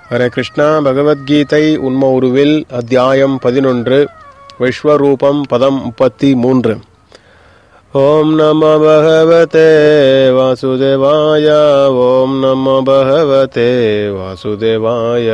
ஹரே கிருஷ்ணா பகவத்கீதை உண்ம உருவில் அத்தியாயம் பதினொன்று விஸ்வரூபம் பதம் முப்பத்தி மூன்று ஓம் நம பகவதே வாசுதேவாய ஓம் நம பகவதே வாசுதேவாய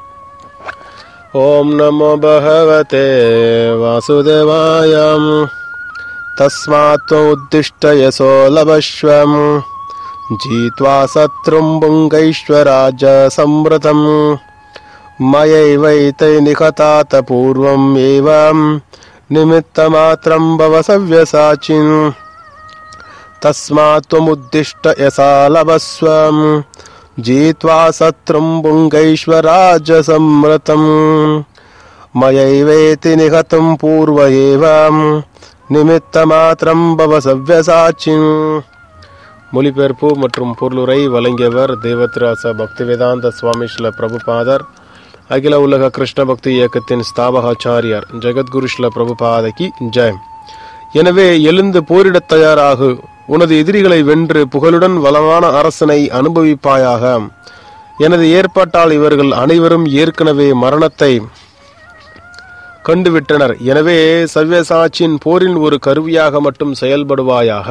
ஓம் நம பகவதே வாசுதேவாய தஸ்மாத் உத்திஷ்ட யசோ லபஸ்வம் जित्वा शत्रुं पुङ्गैश्वराज संवृतम् मयैवैतै निकतात पूर्वम् एवं निमित्तमात्रं भव सव्यसाचिन् तस्मात् त्वमुद्दिष्ट यसा लभस्वम् जित्वा शत्रुं पुङ्गैश्वराज संवृतम् मयैवेति निहतं पूर्व एवं निमित्तमात्रं भव सव्यसाचिन् மொழிபெயர்ப்பு மற்றும் பொருளுரை வழங்கியவர் தேவத்ராச பக்திவேதாந்த சுவாமி ஸ்ல பிரபுபாதர் அகில உலக கிருஷ்ண பக்தி இயக்கத்தின் ஸ்தாபகாச்சாரியார் ஜெகத்குரு ஸ்ல பிரபுபாதகி ஜெயம் எனவே எழுந்து போரிடத் தயாராகு உனது எதிரிகளை வென்று புகழுடன் வளமான அரசனை அனுபவிப்பாயாக எனது ஏற்பாட்டால் இவர்கள் அனைவரும் ஏற்கனவே மரணத்தை கண்டுவிட்டனர் எனவே சவ்யசாச்சின் போரின் ஒரு கருவியாக மட்டும் செயல்படுவாயாக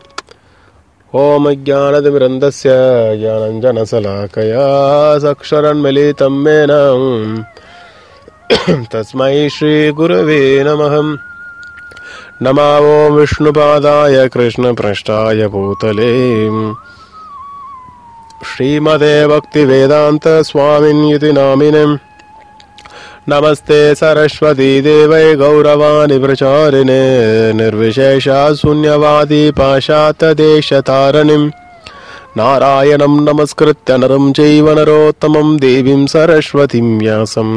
ॐ ज्ञानतिमिरन्दस्य ज्ञानञ्जनशलाकया सक्षरन्मिलितं मेन तस्मै श्रीगुरवे नमः नमा ॐ विष्णुपादाय कृष्णपृष्ठाय भूतले श्रीमते भक्तिवेदान्तस्वामिन्युति नामिनम् नमस्ते सरस्वती देवै गौरवाणि प्रचारिणे निर्विशेषा शून्यवादी पाशातदेशतारणिम् नारायणं नमस्कृत्य नरं चैव नरोत्तमं देवीं सरस्वतीं व्यासं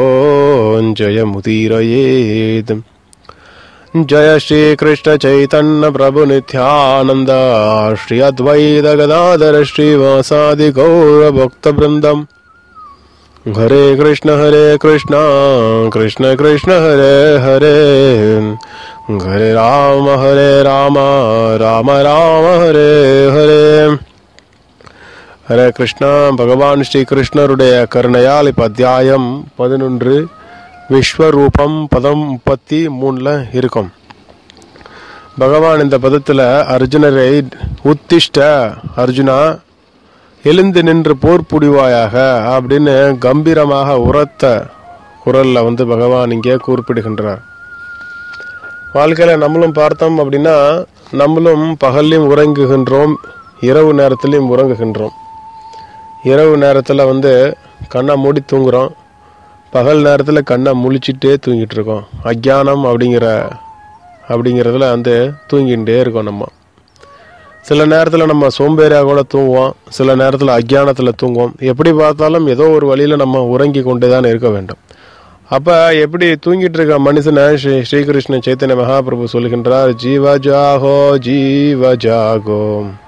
तदोञ्जयमुदीरयेत् जय श्रीकृष्णचैतन्य प्रभुनित्यानन्द श्री अद्वैत गदाधर श्रीवासादि गौरभक्तवृन्दम् हरे कृष्ण हरे कृष्ण कृष्ण कृष्ण हरे हरे हरे राम हरे राम राम राम हरे हरे ஹரே கிருஷ்ணா பகவான் ஸ்ரீ கிருஷ்ணருடைய கருணையால் இப்போ அத்தியாயம் பதினொன்று விஸ்வரூபம் பதம் முப்பத்தி மூணில் இருக்கும் பகவான் இந்த பதத்தில் அர்ஜுனரை உத்திஷ்ட அர்ஜுனா எழுந்து நின்று போர் புடிவாயாக அப்படின்னு கம்பீரமாக உரத்த குரல்ல வந்து பகவான் இங்கே குறிப்பிடுகின்றார் வாழ்க்கையில நம்மளும் பார்த்தோம் அப்படின்னா நம்மளும் பகல்லையும் உறங்குகின்றோம் இரவு நேரத்திலையும் உறங்குகின்றோம் இரவு நேரத்தில் வந்து கண்ணை மூடி தூங்குறோம் பகல் நேரத்தில் கண்ணை முழிச்சிட்டே தூங்கிட்டு இருக்கோம் அஜானம் அப்படிங்கிற அப்படிங்கிறதுல வந்து தூங்கிகிட்டே இருக்கோம் நம்ம சில நேரத்தில் நம்ம சோம்பேறியாக கூட தூங்குவோம் சில நேரத்தில் அஜானத்தில் தூங்குவோம் எப்படி பார்த்தாலும் ஏதோ ஒரு வழியில் நம்ம உறங்கி கொண்டு தான் இருக்க வேண்டும் அப்போ எப்படி தூங்கிட்டு இருக்க மனுஷனை ஸ்ரீ ஸ்ரீகிருஷ்ண சைத்தன்ய மகாபிரபு சொல்கின்றார் ஜீவ ஜாகோ ஜீவ ஜாகோ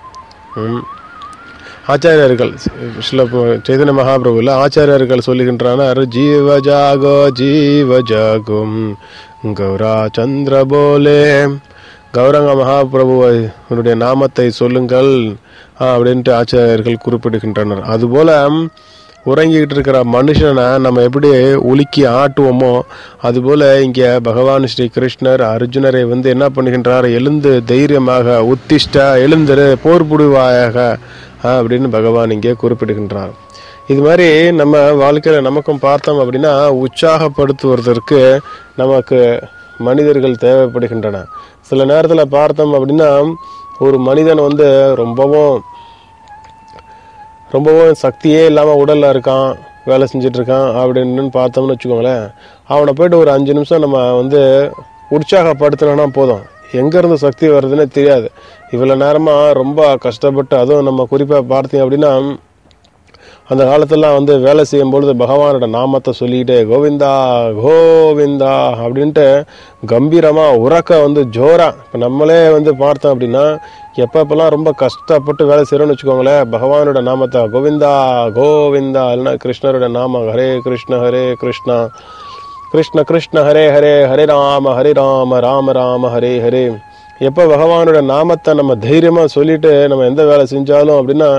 ஆச்சாரியர்கள் சில சைதன்ய மகாபிரபுல ஆச்சாரியர்கள் சொல்லுகின்றனர் ஜீவ ஜாகோ ஜீவ ஜாகும் கௌரா சந்திர போலே கௌரங்க மகாபிரபுவனுடைய நாமத்தை சொல்லுங்கள் அப்படின்ட்டு ஆச்சாரியர்கள் குறிப்பிடுகின்றனர் அதுபோல உறங்கிக்கிட்டு இருக்கிற மனுஷனை நம்ம எப்படி உலுக்கி ஆட்டுவோமோ அதுபோல இங்கே பகவான் ஸ்ரீ கிருஷ்ணர் அர்ஜுனரை வந்து என்ன பண்ணுகின்றார் எழுந்து தைரியமாக உத்திஷ்ட எழுந்திரு போர் புடுவாயாக அப்படின்னு பகவான் இங்கே குறிப்பிடுகின்றார் இது மாதிரி நம்ம வாழ்க்கையில் நமக்கும் பார்த்தோம் அப்படின்னா உற்சாகப்படுத்துவதற்கு நமக்கு மனிதர்கள் தேவைப்படுகின்றன சில நேரத்தில் பார்த்தோம் அப்படின்னா ஒரு மனிதன் வந்து ரொம்பவும் ரொம்பவும் சக்தியே இல்லாமல் உடலில் இருக்கான் வேலை செஞ்சுட்டு இருக்கான் அப்படின்னு பார்த்தோம்னு வச்சுக்கோங்களேன் அவனை போயிட்டு ஒரு அஞ்சு நிமிஷம் நம்ம வந்து உற்சாகப்படுத்தினோன்னா போதும் எங்கேருந்து சக்தி வருதுன்னே தெரியாது இவ்வளோ நேரமாக ரொம்ப கஷ்டப்பட்டு அதுவும் நம்ம குறிப்பாக பார்த்தீங்க அப்படின்னா அந்த காலத்துலாம் வந்து வேலை செய்யும் பொழுது பகவானோட நாமத்தை சொல்லிக்கிட்டே கோவிந்தா கோவிந்தா அப்படின்ட்டு கம்பீரமாக உறக்க வந்து ஜோரா இப்போ நம்மளே வந்து பார்த்தோம் அப்படின்னா எப்பப்பெல்லாம் ரொம்ப கஷ்டப்பட்டு வேலை செய்கிறோம்னு வச்சுக்கோங்களேன் பகவானோட நாமத்தை கோவிந்தா கோவிந்தா இல்லைன்னா கிருஷ்ணரோட நாமம் ஹரே கிருஷ்ண ஹரே கிருஷ்ணா கிருஷ்ண கிருஷ்ண ஹரே ஹரே ஹரே ராம ஹரே ராம ராம ராம ஹரே ஹரே எப்போ பகவானோட நாமத்தை நம்ம தைரியமாக சொல்லிட்டு நம்ம எந்த வேலை செஞ்சாலும் அப்படின்னா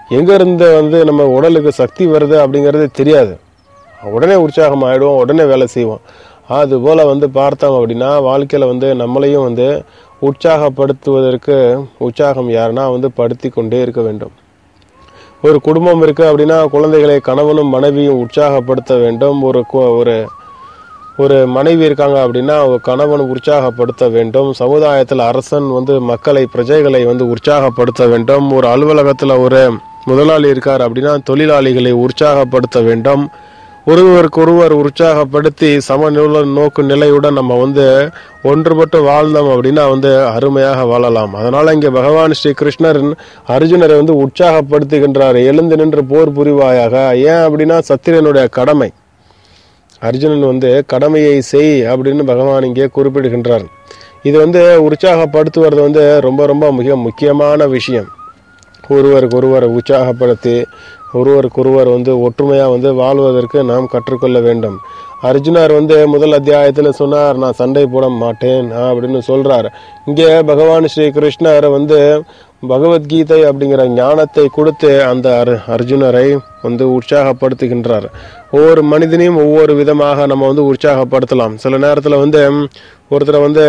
எங்க இருந்து வந்து நம்ம உடலுக்கு சக்தி வருது அப்படிங்கிறது தெரியாது உடனே உற்சாகம் ஆயிடுவோம் உடனே வேலை செய்வோம் அது போல வந்து பார்த்தோம் அப்படின்னா வாழ்க்கையில வந்து நம்மளையும் வந்து உற்சாகப்படுத்துவதற்கு உற்சாகம் யாருன்னா வந்து படுத்தி கொண்டே இருக்க வேண்டும் ஒரு குடும்பம் இருக்கு அப்படின்னா குழந்தைகளை கணவனும் மனைவியும் உற்சாகப்படுத்த வேண்டும் ஒரு கு- ஒரு ஒரு மனைவி இருக்காங்க அப்படின்னா ஒரு கணவன் உற்சாகப்படுத்த வேண்டும் சமுதாயத்தில் அரசன் வந்து மக்களை பிரஜைகளை வந்து உற்சாகப்படுத்த வேண்டும் ஒரு அலுவலகத்தில் ஒரு முதலாளி இருக்கார் அப்படின்னா தொழிலாளிகளை உற்சாகப்படுத்த வேண்டும் ஒருவருக்கு ஒருவர் உற்சாகப்படுத்தி சமநில நோக்கு நிலையுடன் நம்ம வந்து ஒன்றுபட்டு வாழ்ந்தோம் அப்படின்னா வந்து அருமையாக வாழலாம் அதனால இங்க பகவான் ஸ்ரீ கிருஷ்ணர் அர்ஜுனரை வந்து உற்சாகப்படுத்துகின்றார் எழுந்து நின்று போர் புரிவாயாக ஏன் அப்படின்னா சத்திரனுடைய கடமை அர்ஜுனன் வந்து கடமையை செய் அப்படின்னு பகவான் இங்கே குறிப்பிடுகின்றார் இது வந்து உற்சாகப்படுத்துவது வந்து ரொம்ப ரொம்ப மிக முக்கியமான விஷயம் ஒருவருக்கு ஒருவர் உற்சாகப்படுத்தி ஒருவருக்கொருவர் வந்து ஒற்றுமையாக வந்து வாழ்வதற்கு நாம் கற்றுக்கொள்ள வேண்டும் அர்ஜுனர் வந்து முதல் அத்தியாயத்தில் சொன்னார் நான் சண்டை போட மாட்டேன் அப்படின்னு சொல்றார் இங்கே பகவான் ஸ்ரீ கிருஷ்ணர் வந்து பகவத்கீதை அப்படிங்கிற ஞானத்தை கொடுத்து அந்த அர் அர்ஜுனரை வந்து உற்சாகப்படுத்துகின்றார் ஒவ்வொரு மனிதனையும் ஒவ்வொரு விதமாக நம்ம வந்து உற்சாகப்படுத்தலாம் சில நேரத்தில் வந்து ஒருத்தரை வந்து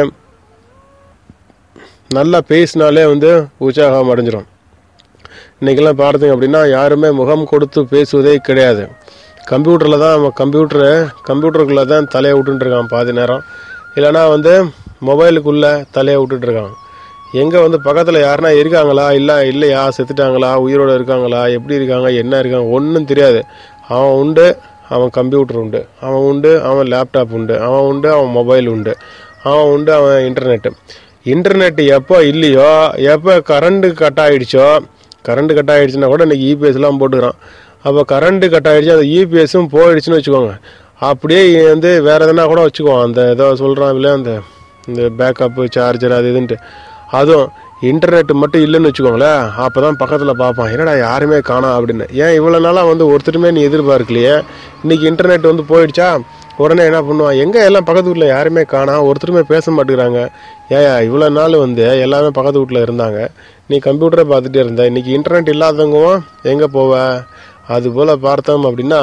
நல்லா பேசினாலே வந்து உற்சாகம் அடைஞ்சிரும் இன்னைக்கெல்லாம் பார்த்தீங்க அப்படின்னா யாருமே முகம் கொடுத்து பேசுவதே கிடையாது கம்ப்யூட்டரில் தான் நம்ம கம்ப்யூட்டரு கம்ப்யூட்டருக்குள்ளே தான் தலையை விட்டுட்டு இருக்கான் பாதி நேரம் இல்லைன்னா வந்து மொபைலுக்குள்ளே தலையை விட்டுட்டு இருக்கான் எங்கே வந்து பக்கத்தில் யாருன்னா இருக்காங்களா இல்லை இல்லையா செத்துட்டாங்களா உயிரோடு இருக்காங்களா எப்படி இருக்காங்க என்ன இருக்காங்க ஒன்றும் தெரியாது அவன் உண்டு அவன் கம்ப்யூட்டர் உண்டு அவன் உண்டு அவன் லேப்டாப் உண்டு அவன் உண்டு அவன் மொபைல் உண்டு அவன் உண்டு அவன் இன்டர்நெட்டு இன்டர்நெட் எப்போ இல்லையோ எப்போ கரண்ட் கட் ஆயிடுச்சோ கரண்ட் கட் ஆயிடுச்சுன்னா கூட இன்னைக்கு இபிஎஸ்லாம் போட்டுக்கிறான் அப்போ கரண்ட் கட் ஆயிடுச்சு அந்த இபிஎஸும் போயிடுச்சுன்னு வச்சுக்கோங்க அப்படியே வந்து வேற எதனா கூட வச்சுக்குவோம் அந்த ஏதோ சொல்கிறான் இல்லையா அந்த இந்த பேக்கப்பு சார்ஜர் அது இதுன்ட்டு அதுவும் இன்டர்நெட் மட்டும் இல்லைன்னு வச்சுக்கோங்களேன் அப்போ தான் பக்கத்தில் பார்ப்பான் என்னடா யாருமே காணோம் அப்படின்னு ஏன் இவ்வளோ நாளாக வந்து ஒருத்தருமே நீ எதிர்பார்க்கலையே இன்னைக்கு இன்டர்நெட் வந்து போயிடுச்சா உடனே என்ன பண்ணுவான் எங்கே எல்லாம் பக்கத்து வீட்டில் யாருமே காணோம் ஒருத்தருமே பேச மாட்டேங்கிறாங்க ஏயா இவ்வளோ நாள் வந்து எல்லாமே பக்கத்து வீட்டில் இருந்தாங்க நீ கம்ப்யூட்டரை பார்த்துட்டே இருந்த இன்னைக்கு இன்டர்நெட் இல்லாதவங்கவும் எங்கே போவ அது போல் பார்த்தோம் அப்படின்னா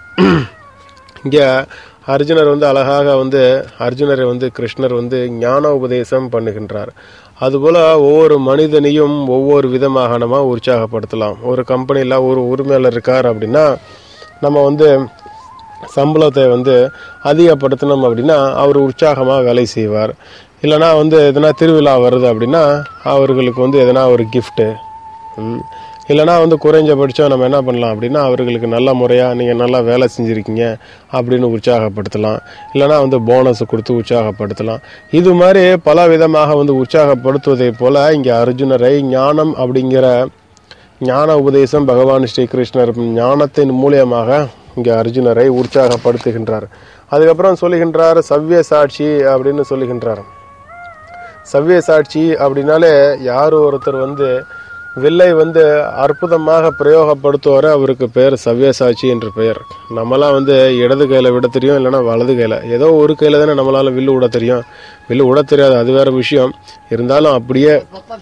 இங்கே அர்ஜுனர் வந்து அழகாக வந்து அர்ஜுனரை வந்து கிருஷ்ணர் வந்து ஞான உபதேசம் பண்ணுகின்றார் அதுபோல ஒவ்வொரு மனிதனையும் ஒவ்வொரு விதமாக நம்ம உற்சாகப்படுத்தலாம் ஒரு கம்பெனியில் ஒரு உரிமையாளர் இருக்கார் அப்படின்னா நம்ம வந்து சம்பளத்தை வந்து அதிகப்படுத்தணும் அப்படின்னா அவர் உற்சாகமாக வேலை செய்வார் இல்லைனா வந்து எதனா திருவிழா வருது அப்படின்னா அவர்களுக்கு வந்து எதனா ஒரு கிஃப்ட்டு இல்லைனா வந்து குறைஞ்சபட்சம் நம்ம என்ன பண்ணலாம் அப்படின்னா அவர்களுக்கு நல்ல முறையாக நீங்கள் நல்லா வேலை செஞ்சுருக்கீங்க அப்படின்னு உற்சாகப்படுத்தலாம் இல்லைனா வந்து போனஸ் கொடுத்து உற்சாகப்படுத்தலாம் இது மாதிரி பல விதமாக வந்து உற்சாகப்படுத்துவதை போல இங்கே அர்ஜுனரை ஞானம் அப்படிங்கிற ஞான உபதேசம் பகவான் ஸ்ரீ கிருஷ்ணர் ஞானத்தின் மூலியமாக இங்கே அர்ஜுனரை உற்சாகப்படுத்துகின்றார் அதுக்கப்புறம் சொல்லுகின்றார் சவ்ய சாட்சி அப்படின்னு சொல்லுகின்றார் சவ்ய சாட்சி அப்படின்னாலே யார் ஒருத்தர் வந்து வில்லை வந்து அற்புதமாக பிரயோகப்படுத்துவார் அவருக்கு பெயர் சவ்யசாட்சி என்று பெயர் நம்மலாம் வந்து இடது கையில் விட தெரியும் இல்லைன்னா வலது கையில் ஏதோ ஒரு கையில் தானே நம்மளால வில்லு விட தெரியும் வில்லு விட தெரியாது அது வேற விஷயம் இருந்தாலும் அப்படியே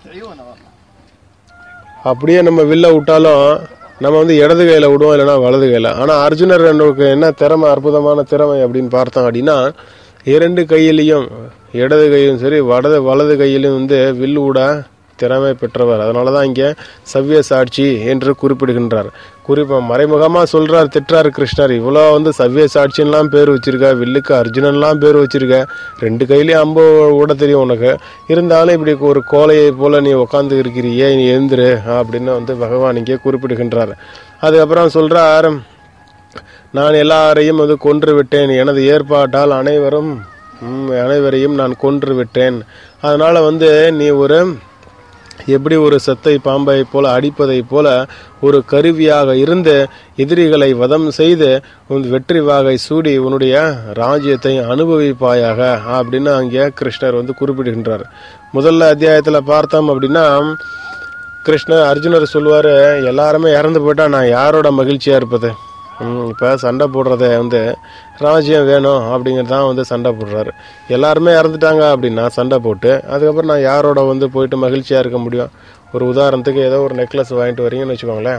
அப்படியே நம்ம வில்ல விட்டாலும் நம்ம வந்து இடது கையில விடுவோம் இல்லைன்னா வலது கையில ஆனா அர்ஜுனர் எனக்கு என்ன திறமை அற்புதமான திறமை அப்படின்னு பார்த்தோம் அப்படின்னா இரண்டு கையிலையும் இடது கையிலும் சரி வலது வலது கையிலும் வந்து வில்லு விட திறமை பெற்றவர் அதனால தான் இங்கே சவ்ய சாட்சி என்று குறிப்பிடுகின்றார் குறிப்பா மறைமுகமாக சொல்றார் திட்டுறார் கிருஷ்ணர் இவ்வளோ வந்து சவ்ய சாட்சின்லாம் பேர் வச்சிருக்க வில்லுக்கு அர்ஜுனன்லாம் பேர் வச்சிருக்க ரெண்டு கையிலையும் அம்பு விட தெரியும் உனக்கு இருந்தாலும் இப்படி ஒரு கோலையை போல நீ உட்காந்து இருக்கிறியே நீ எழுந்துரு அப்படின்னு வந்து பகவான் இங்கே குறிப்பிடுகின்றார் அதுக்கப்புறம் சொல்றார் நான் எல்லாரையும் வந்து கொன்று விட்டேன் எனது ஏற்பாட்டால் அனைவரும் ம், அனைவரையும் நான் கொன்று விட்டேன் அதனால வந்து நீ ஒரு எப்படி ஒரு செத்தை பாம்பை போல அடிப்பதை போல ஒரு கருவியாக இருந்து எதிரிகளை வதம் செய்து உன் வெற்றி வாகை சூடி உன்னுடைய ராஜ்யத்தை அனுபவிப்பாயாக அப்படின்னு அங்கே கிருஷ்ணர் வந்து குறிப்பிடுகின்றார் முதல்ல அத்தியாயத்தில் பார்த்தோம் அப்படின்னா கிருஷ்ணர் அர்ஜுனர் சொல்லுவார் எல்லாருமே இறந்து போயிட்டா நான் யாரோட மகிழ்ச்சியா இருப்பது இப்போ சண்டை போடுறத வந்து ராஜ்யம் வேணும் அப்படிங்கிறது தான் வந்து சண்டை போடுறாரு எல்லாருமே இறந்துட்டாங்க அப்படின்னா சண்டை போட்டு அதுக்கப்புறம் நான் யாரோட வந்து போயிட்டு மகிழ்ச்சியாக இருக்க முடியும் ஒரு உதாரணத்துக்கு ஏதோ ஒரு நெக்லஸ் வாங்கிட்டு வரீங்கன்னு வச்சுக்கோங்களேன்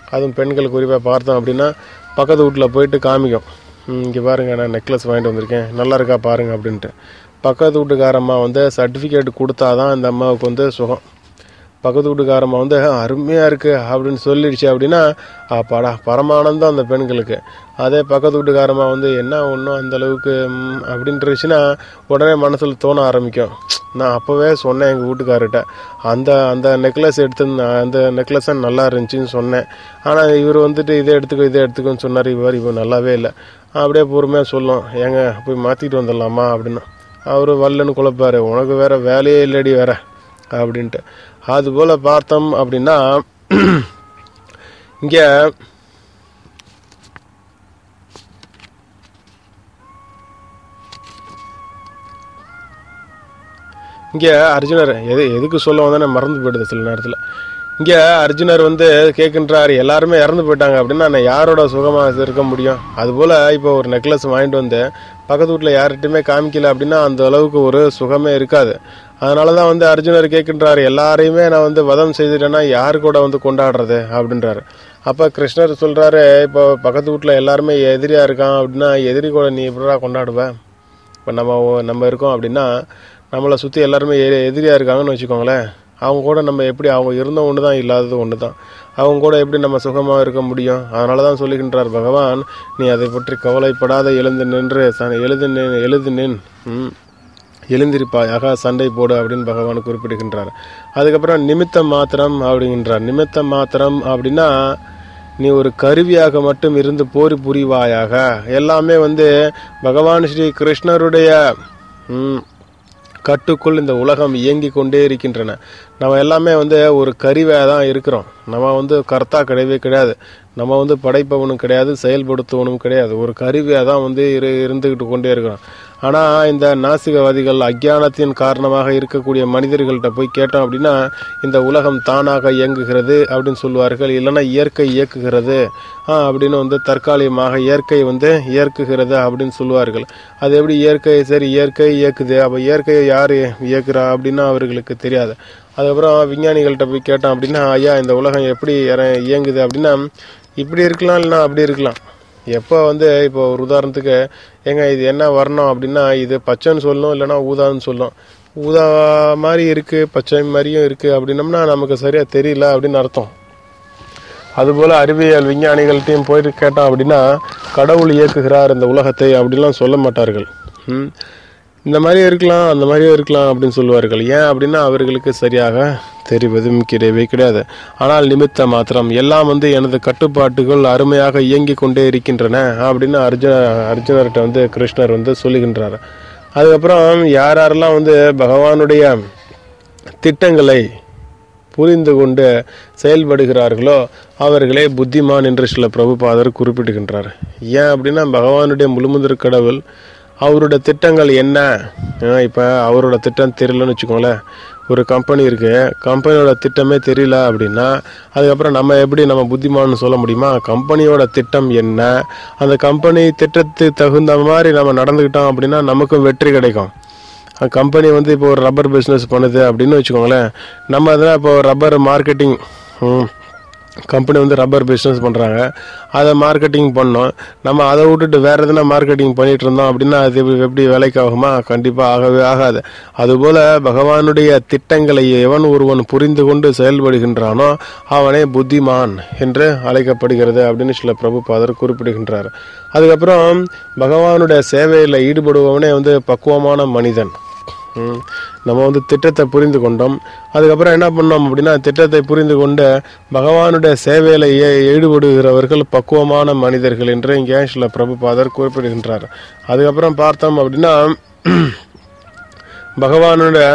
அதுவும் பெண்கள் குறிப்பாக பார்த்தோம் அப்படின்னா பக்கத்து வீட்டில் போயிட்டு காமிக்கும் இங்கே பாருங்க நான் நெக்லஸ் வாங்கிட்டு வந்திருக்கேன் நல்லா இருக்கா பாருங்க அப்படின்ட்டு பக்கத்து வீட்டுக்காரம்மா வந்து சர்டிஃபிகேட் கொடுத்தாதான் அந்த அம்மாவுக்கு வந்து சுகம் பக்கத்து வீட்டுக்காரம்மா வந்து அருமையாக இருக்குது அப்படின்னு சொல்லிடுச்சு அப்படின்னா அப்பாடா பரமானந்தம் அந்த பெண்களுக்கு அதே பக்கத்து வீட்டுக்காரம்மா வந்து என்ன ஒன்றும் அந்த அளவுக்கு ம், அப்படின்றச்சுன்னா உடனே மனசில் தோண ஆரம்பிக்கும் நான் அப்போவே சொன்னேன் எங்கள் வீட்டுக்காரர்கிட்ட அந்த அந்த நெக்லஸ் எடுத்து அந்த நெக்லஸ் நல்லா இருந்துச்சுன்னு சொன்னேன் ஆனால் இவர் வந்துட்டு இதை எடுத்துக்கோ இதை எடுத்துக்கோன்னு சொன்னார் இவர் இவர் நல்லாவே இல்லை அப்படியே பொறுமையாக சொல்லும் ஏங்க போய் மாற்றிட்டு வந்துடலாமா அப்படின்னு அவர் வல்லன்னு குழப்பாரு உனக்கு வேற வேலையே இல்லடி வேற அப்படின்ட்டு அதுபோல் பார்த்தோம் அப்படின்னா இங்கே இங்கே அர்ஜுனர் எது எதுக்கு சொல்ல வந்தானே மறந்து போயிடுது சில நேரத்தில் இங்கே அர்ஜுனர் வந்து கேட்கின்றார் எல்லாருமே இறந்து போயிட்டாங்க அப்படின்னா நான் யாரோட சுகமாக இருக்க முடியும் அதுபோல் இப்போ ஒரு நெக்லஸ் வாங்கிட்டு வந்து பக்கத்து வீட்டில் யார்கிட்டையுமே காமிக்கல அப்படின்னா அந்த அளவுக்கு ஒரு சுகமே இருக்காது அதனால தான் வந்து அர்ஜுனர் கேட்கின்றார் எல்லாரையுமே நான் வந்து வதம் செய்துட்டேன்னா யாரு கூட வந்து கொண்டாடுறது அப்படின்றாரு அப்போ கிருஷ்ணர் சொல்கிறாரு இப்போ பக்கத்து வீட்டில் எல்லாருமே எதிரியாக இருக்கான் அப்படின்னா எதிரி கூட நீ எப்படிடா கொண்டாடுவ இப்போ நம்ம ஒ- நம்ம இருக்கோம் அப்படின்னா நம்மளை சுற்றி எல்லாருமே எ- எதிரியாக இருக்காங்கன்னு வச்சுக்கோங்களேன் அவங்க கூட நம்ம எப்படி அவங்க இருந்த ஒன்று தான் இல்லாதது ஒன்று தான் அவங்க கூட எப்படி நம்ம சுகமாக இருக்க முடியும் அதனால தான் சொல்லுகின்றார் பகவான் நீ அதை பற்றி கவலைப்படாத எழுந்து நின்று ச- எழுது நின் எழுது நின் ம். எழுந்திருப்பாயாக சண்டை போடு அப்படின்னு பகவான் குறிப்பிடுகின்றார் அதுக்கப்புறம் நிமித்த மாத்திரம் அப்படிங்கின்றார் நிமித்த மாத்திரம் அப்படின்னா நீ ஒரு கருவியாக மட்டும் இருந்து போரி புரிவாயாக எல்லாமே வந்து பகவான் ஸ்ரீ கிருஷ்ணருடைய ம், கட்டுக்குள் இந்த உலகம் இயங்கி கொண்டே இருக்கின்றன நம்ம எல்லாமே வந்து ஒரு கருவியாக தான் இருக்கிறோம் நம்ம வந்து கர்த்தா கிடையவே கிடையாது நம்ம வந்து படைப்பவனும் கிடையாது செயல்படுத்துவனும் கிடையாது ஒரு கருவியாக தான் வந்து இரு இருந்துக்கிட்டு கொண்டே இருக்கிறோம் ஆனால் இந்த நாசிகவாதிகள் அஜ்ஞானத்தின் காரணமாக இருக்கக்கூடிய மனிதர்கள்ட்ட போய் கேட்டோம் அப்படின்னா இந்த உலகம் தானாக இயங்குகிறது அப்படின்னு சொல்லுவார்கள் இல்லைன்னா இயற்கை இயக்குகிறது ஆ, அப்படின்னு வந்து தற்காலிகமாக இயற்கை வந்து இயக்குகிறது அப்படின்னு சொல்லுவார்கள் அது எப்படி இயற்கை சரி இயற்கை இயக்குது அப்போ இயற்கையை யார் இயக்குறா அப்படின்னா அவர்களுக்கு தெரியாது அதுக்கப்புறம் விஞ்ஞானிகள்கிட்ட போய் கேட்டோம் அப்படின்னா ஐயா இந்த உலகம் எப்படி இற- இயங்குது அப்படின்னா இப்படி இருக்கலாம் இல்லைன்னா அப்படி இருக்கலாம் எப்போ வந்து இப்போ ஒரு உதாரணத்துக்கு ஏங்க இது என்ன வரணும் அப்படின்னா இது பச்சைன்னு சொல்லணும் இல்லைன்னா ஊதான்னு சொல்லணும் ஊதா மாதிரி இருக்கு பச்சை மாதிரியும் இருக்கு அப்படின்னம்னா நமக்கு சரியா தெரியல அப்படின்னு அர்த்தம் அதுபோல அறிவியல் விஞ்ஞானிகள்ட்டையும் போயிட்டு கேட்டோம் அப்படின்னா கடவுள் இயக்குகிறார் இந்த உலகத்தை அப்படிலாம் சொல்ல மாட்டார்கள் ம். இந்த மாதிரி இருக்கலாம் அந்த மாதிரியும் இருக்கலாம் அப்படின்னு சொல்லுவார்கள் ஏன் அப்படின்னா அவர்களுக்கு சரியாக தெரிவதும் கிடையவே கிடையாது ஆனால் நிமித்த மாத்திரம் எல்லாம் வந்து எனது கட்டுப்பாட்டுகள் அருமையாக இயங்கி கொண்டே இருக்கின்றன அப்படின்னு அர்ஜுன அர்ஜுனர்கிட்ட வந்து கிருஷ்ணர் வந்து சொல்லுகின்றார் அதுக்கப்புறம் யார் யாரெல்லாம் வந்து பகவானுடைய திட்டங்களை புரிந்து கொண்டு செயல்படுகிறார்களோ அவர்களே புத்திமான் என்று சில பிரபுபாதர் குறிப்பிடுகின்றார் ஏன் அப்படின்னா பகவானுடைய முழுமுதற் கடவுள் அவரோட திட்டங்கள் என்ன இப்போ அவரோட திட்டம் தெரியலன்னு வச்சுக்கோங்களேன் ஒரு கம்பெனி இருக்கு கம்பெனியோட திட்டமே தெரியல அப்படின்னா அதுக்கப்புறம் நம்ம எப்படி நம்ம புத்திமான்னு சொல்ல முடியுமா கம்பெனியோட திட்டம் என்ன அந்த கம்பெனி திட்டத்துக்கு தகுந்த மாதிரி நம்ம நடந்துக்கிட்டோம் அப்படின்னா நமக்கும் வெற்றி கிடைக்கும் கம்பெனி வந்து இப்போ ஒரு ரப்பர் பிஸ்னஸ் பண்ணுது அப்படின்னு வச்சுக்கோங்களேன் நம்ம அதில் இப்போ ரப்பர் மார்க்கெட்டிங் கம்பெனி வந்து ரப்பர் பிஸ்னஸ் பண்ணுறாங்க அதை மார்க்கெட்டிங் பண்ணோம் நம்ம அதை விட்டுட்டு வேறு எதுனா மார்க்கெட்டிங் பண்ணிட்டு இருந்தோம் அப்படின்னா அது எப்படி- எப்படி வேலைக்கு ஆகுமா கண்டிப்பாக ஆகவே ஆகாது அதுபோல் பகவானுடைய திட்டங்களை எவன் ஒருவன் புரிந்து கொண்டு செயல்படுகின்றானோ அவனே புத்திமான் என்று அழைக்கப்படுகிறது அப்படின்னு சில பிரபுபாதர் குறிப்பிடுகின்றார் அதுக்கப்புறம் பகவானுடைய சேவையில் ஈடுபடுபவனே வந்து பக்குவமான மனிதன் ம். நம்ம வந்து திட்டத்தை புரிந்து கொண்டோம் அதுக்கப்புறம் என்ன பண்ணோம் அப்படின்னா திட்டத்தை புரிந்து கொண்டு பகவானுடைய சேவையில் ஈ- ஈடுபடுகிறவர்கள் பக்குவமான மனிதர்கள் என்று இங்கே சில பிரபுபாதர் குறிப்பிடுகின்றார் அதுக்கப்புறம் பார்த்தோம் அப்படின்னா பகவானுடைய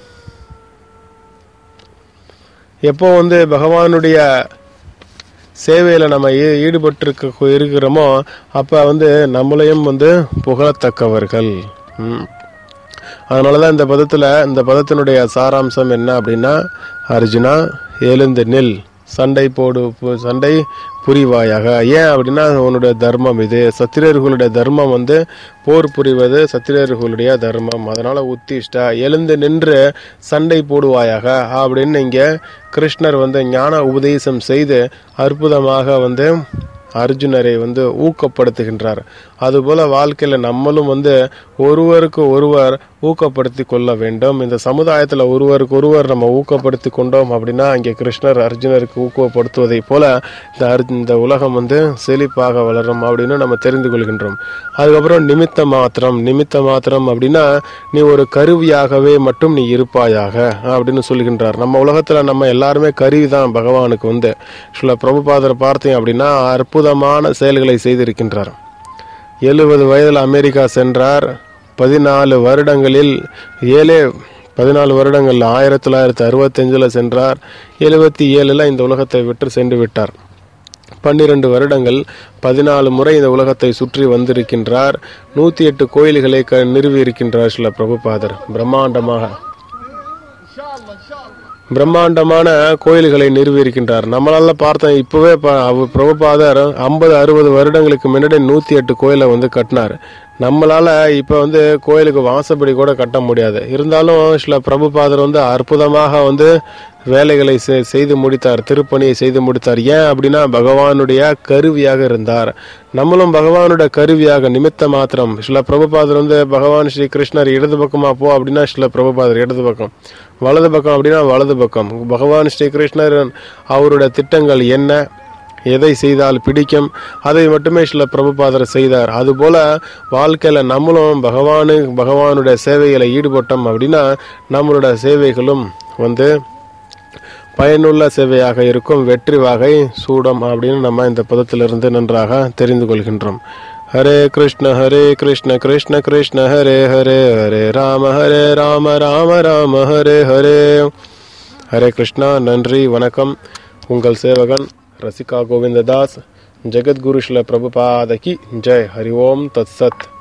எப்போ வந்து பகவானுடைய சேவையில் நம்ம ஈ- ஈடுபட்டிருக்க இருக்கிறோமோ அப்போ வந்து நம்மளையும் வந்து புகழத்தக்கவர்கள் ம். அதனால தான் இந்த பதத்தில் இந்த பதத்தினுடைய சாராம்சம் என்ன அப்படின்னா அர்ஜுனா எழுந்து நில் சண்டை போடு பு- சண்டை புரிவாயாக ஏன் அப்படின்னா உன்னுடைய தர்மம் இது சத்திரியர்களுடைய தர்மம் வந்து போர் புரிவது சத்திரியர்களுடைய தர்மம் அதனால உத்திஷ்டா எழுந்து நின்று சண்டை போடுவாயாக அப்படின்னு இங்க கிருஷ்ணர் வந்து ஞான உபதேசம் செய்து அற்புதமாக வந்து அர்ஜுனரை வந்து ஊக்கப்படுத்துகின்றார் அதுபோல வாழ்க்கையில நம்மளும் வந்து ஒருவருக்கு ஒருவர் ஊக்கப்படுத்தி கொள்ள வேண்டும் இந்த சமுதாயத்துல ஒருவருக்கு ஒருவர் நம்ம ஊக்கப்படுத்தி கொண்டோம் அப்படின்னா இங்கே கிருஷ்ணர் அர்ஜுனருக்கு ஊக்கப்படுத்துவதை போல இந்த அர்ஜு இந்த உலகம் வந்து செழிப்பாக வளரும் அப்படின்னு நம்ம தெரிந்து கொள்கின்றோம் அதுக்கப்புறம் நிமித்த மாத்திரம் நிமித்த மாத்திரம் அப்படின்னா நீ ஒரு கருவியாகவே மட்டும் நீ இருப்பாயாக அப்படின்னு சொல்கின்றார் நம்ம உலகத்துல நம்ம எல்லாருமே கருவி தான் பகவானுக்கு வந்து சில பிரபுபாதர் பார்த்தீங்க அப்படின்னா அற்புதமான செயல்களை செய்திருக்கின்றார் எழுபது வயதில் அமெரிக்கா சென்றார் பதினாலு வருடங்களில் ஏழே பதினாலு வருடங்கள் ஆயிரத்தி தொள்ளாயிரத்தி அறுபத்தஞ்சில் சென்றார் எழுபத்தி ஏழில் இந்த உலகத்தை விட்டு சென்று விட்டார் பன்னிரண்டு வருடங்கள் பதினாலு முறை இந்த உலகத்தை சுற்றி வந்திருக்கின்றார் நூற்றி எட்டு கோயில்களை க நிறுவி இருக்கின்றார் சில பிரபுபாதர் பிரம்மாண்டமாக பிரம்மாண்டமான கோயில்களை நிறுவி இருக்கின்றார் நம்மளால பார்த்தோம் இப்பவே ப- அவர் பிரபுபாதர் ஐம்பது அறுபது வருடங்களுக்கு முன்னாடி நூத்தி எட்டு கோயிலை வந்து கட்டினார் நம்மளால இப்ப வந்து கோயிலுக்கு வாசப்படி கூட கட்ட முடியாது இருந்தாலும் சில பிரபுபாதர் வந்து அற்புதமாக வந்து வேலைகளை செ- செய்து முடித்தார் திருப்பணியை செய்து முடித்தார் ஏன் அப்படின்னா பகவானுடைய கருவியாக இருந்தார் நம்மளும் பகவானுடைய கருவியாக நிமித்த மாத்திரம் சில பிரபுபாதர் வந்து பகவான் ஸ்ரீ கிருஷ்ணர் இடது பக்கமா போ அப்படின்னா சில பிரபுபாதர் இடது பக்கம் வலது பக்கம் அப்படின்னா வலது பக்கம் பகவான் ஸ்ரீ கிருஷ்ணர் அவருடைய திட்டங்கள் என்ன எதை செய்தால் பிடிக்கும் அதை மட்டுமே சில பிரபுபாதர் செய்தார் அதுபோல வாழ்க்கையில நம்மளும் பகவானு பகவானுடைய சேவைகளை ஈடுபட்டோம் அப்படின்னா நம்மளுடைய சேவைகளும் வந்து பயனுள்ள சேவையாக இருக்கும் வெற்றி வகை சூடம் அப்படின்னு நம்ம இந்த பதத்திலிருந்து நன்றாக தெரிந்து கொள்கின்றோம் ஹரே கிருஷ்ண ஹரே கிருஷ்ண கிருஷ்ண கிருஷ்ண ஹரே ஹரே ஹரே ராம ஹரே ராம ராம ராம ஹரே ஹரே ஹரே கிருஷ்ணா நன்றி வணக்கம் உங்கள் சேவகன் ரசிகா கோவிந்ததாஸ் ஜெகத்குரு ஸ்ல பிரபுபாதகி ஜெய் ஹரி ஓம் தத் சத்